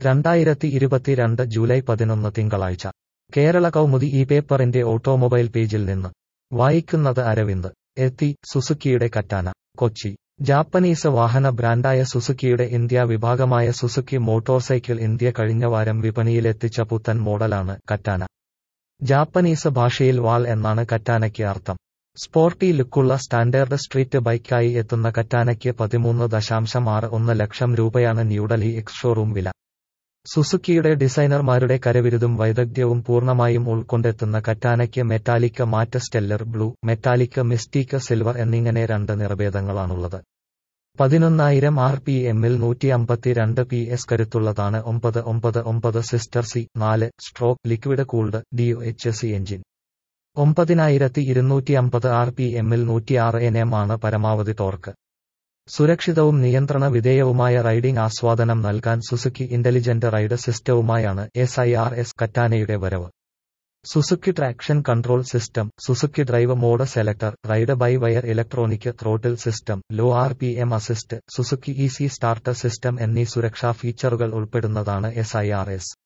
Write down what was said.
രണ്ടായിരത്തി ഇരുപത്തിരണ്ട് ജൂലൈ പതിനൊന്ന് തിങ്കളാഴ്ച കേരള കൗമുദി ഈ പേപ്പറിന്റെ ഓട്ടോമൊബൈൽ പേജിൽ നിന്ന് വായിക്കുന്നത് അരവിന്ദ് എത്തി സുസുക്കിയുടെ കറ്റാന കൊച്ചി ജാപ്പനീസ് വാഹന ബ്രാൻഡായ സുസുക്കിയുടെ ഇന്ത്യ വിഭാഗമായ സുസുക്കി മോട്ടോർസൈക്കിൾ ഇന്ത്യ കഴിഞ്ഞ വാരം വിപണിയിലെത്തിച്ച പുത്തൻ മോഡലാണ് കറ്റാന ജാപ്പനീസ് ഭാഷയിൽ വാൾ എന്നാണ് കറ്റാനയ്ക്ക് അർത്ഥം സ്പോർട്ടി ലുക്കുള്ള സ്റ്റാൻഡേർഡ് സ്ട്രീറ്റ് ബൈക്കായി എത്തുന്ന കറ്റാനയ്ക്ക് പതിമൂന്ന് ദശാംശം ആറ് ഒന്ന് ലക്ഷം രൂപയാണ് ന്യൂഡൽഹി എക്സ് ഷോറൂം വില സുസുക്കിയുടെ ഡിസൈനർമാരുടെ കരവിരുതും വൈദഗ്ധ്യവും പൂർണ്ണമായും ഉൾക്കൊണ്ടെത്തുന്ന കറ്റാനയ്ക്ക് metallic matte stellar blue metallic mystic silver എന്നിങ്ങനെ രണ്ട് നിറഭേദങ്ങളാണുള്ളത് പതിനൊന്നായിരം ആർ പി എമ്മിൽ നൂറ്റി അമ്പത്തിരണ്ട് പി എസ് കരുത്തുള്ളതാണ് ഒമ്പത് ഒമ്പത് ഒമ്പത് സിസ്റ്റർ സി നാല് stroke liquid cooled D H C engine ഒമ്പതിനായിരത്തി ഇരുന്നൂറ്റി അമ്പത് ആർ പി എമ്മിൽ നൂറ്റിയാറ് എൻ എം ആണ് പരമാവധി ടോർക്ക് സുരക്ഷിതവും നിയന്ത്രണ വിധേയവുമായ റൈഡിംഗ് ആസ്വാദനം നൽകാൻ സുസുക്കി ഇന്റലിജന്റ് റൈഡ് സിസ്റ്റവുമായാണ് എസ് ഐ ആർ എസ് കറ്റാനയുടെ വരവ് Suzuki traction control system Suzuki drive mode selector ride by wire electronic throttle system low R P M assist Suzuki easy starter system എന്നീ സുരക്ഷാ ഫീച്ചറുകൾ ഉൾപ്പെടുന്നതാണ് S I R S